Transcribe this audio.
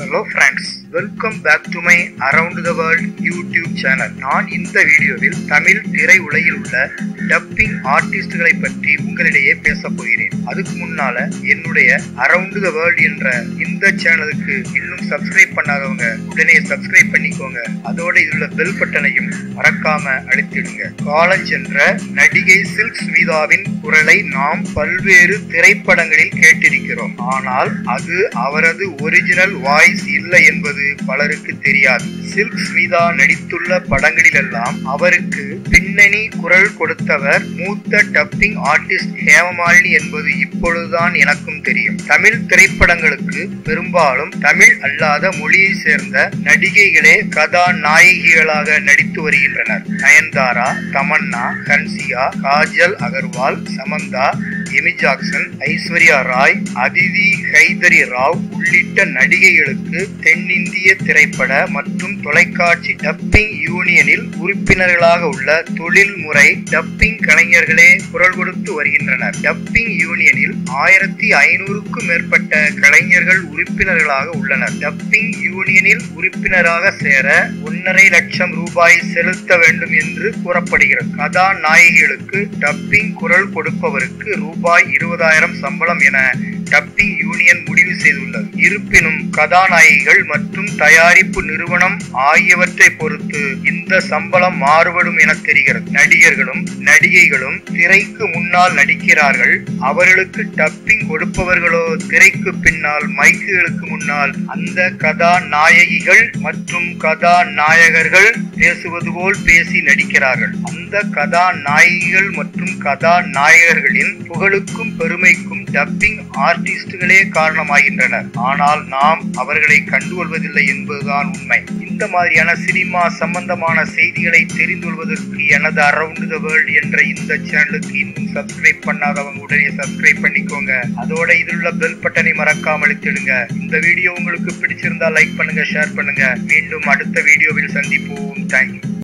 hello friends welcome back to my around the world YouTube channel நான் இந்த வீடியோவில் தமிழ் திரை உலகில் உள்ள டப்பிங் ஆர்டிஸ்டுகளை பற்றி உங்களிடையே பேச போகிறேன் அதுக்கு முன்னால என்னுடைய அரவுண்ட் த வேர்ல்ட் என்ற இந்த சேனலுக்கு இன்னும் சப்ஸ்கிரைப் பண்ணாதவங்க உடனே சப்ஸ்கிரைப் பண்ணிக்கோங்க அதோட இதுல பெல் பட்டனையும் மறக்காம அழுத்திடுங்க காலஞ்சென்ற நடிகை சில்க் ஸ்மிதாவின் குரலை நாம் பல்வேறு திரைப்படங்களில் கேட்டிருக்கிறோம் ஆனால் அது அவரது ஒரிஜினல் வாய்ஸ் இல்லை என்பது பலருக்கு தெரியாது சில்க் ஸ்மிதா நடித்துள்ள படங்களிலெல்லாம் அவருக்கு பின்னணி குரல் கொடுத்தவர் மூத்த டப்பிங் ஆர்டிஸ்ட் ஹேமமாலினி என்பது இப்பொழுதுதான் எனக்கும் தெரியும் தமிழ் திரைப்படங்களுக்கு பெரும்பாலும் தமிழ் அல்லாத மொழியை சேர்ந்த நடிகைகளே கதாநாயகிகளாக நடித்து வருகின்றனர் நயன்தாரா தமன்னா ஹன்சிகா காஜல் அகர்வால் சமந்தா எமி ஜாக்சன் ஐஸ்வர்யா ராய் அதிதி ஹைதரி ராவ் உள்ளிட்ட நடிகைகளுக்கு தென்னிந்திய திரைப்பட மற்றும் தொலைக்காட்சி டப்பிங் யூனியனில் உறுப்பினர்களாக உள்ள தொழில்முறை டப்பிங் கலைஞர்களே குரல் கொடுத்து வருகின்றனர் டப்பிங் யூனியனில் ஆயிரத்தி ஐநூறுக்கும் மேற்பட்ட கலைஞர்கள் உறுப்பினர்களாக உள்ளனர் டப்பிங் யூனியனில் உறுப்பினராக சேர ஒன்றரை லட்சம் ரூபாய் செலுத்த வேண்டும் என்று கூறப்படுகிறது கதாநாயகிகளுக்கு டப்பிங் குரல் கொடுப்பவருக்கு ரூபாய் இருபதாயிரம் சம்பளம் என டப்பிங் யூனியன் முடிவு செய்துள்ளது இருப்பினும் கதாநாயகிகள் மற்றும் தயாரிப்பு நிறுவனம் ஆகியவற்றை பொறுத்து இந்த சம்பளம் மாறுபடும் என தெரிகிறது நடிகர்களும் நடிகைகளும் திரைக்கு முன்னால் நடிக்கிறார்கள் அவர்களுக்கு டப்பிங் கொடுப்பவர்களோ திரைக்கு பின்னால் மைக்குகளுக்கு முன்னால் அந்த கதாநாயகிகள் மற்றும் கதாநாயகர்கள் பேசுவது போல் பேசி நடிக்கிறார்கள் அந்த கதாநாயகிகள் மற்றும் கதாநாயகர்களின் புகழுக்கும் பெருமைக்கும் டப்பிங் ஆர்டிஸ்டுகளே காரணமாகின்றனர் ஆனால் நாம் அவர்களை கண்டுகொள்வதில்லை என்பதுதான் உண்மை இந்த மாதிரியான சினிமா சம்பந்தமான செய்திகளை தெரிந்து கொள்வதற்கு எனது அரவுண்ட் த வேர்ல்ட் என்ற இந்த சேனலுக்கு இன்னும் சப்ஸ்கிரைப் பண்ணாதவங்க உடனே சப்ஸ்கிரைப் பண்ணிக்கோங்க அதோட இதில் உள்ள பெல் பட்டனை மறக்காம அழுத்திடுங்க இந்த வீடியோ உங்களுக்கு பிடிச்சிருந்தா லைக் பண்ணுங்க ஷேர் பண்ணுங்க மீண்டும் அடுத்த வீடியோவில் சந்திப்போம் தேங்க்யூ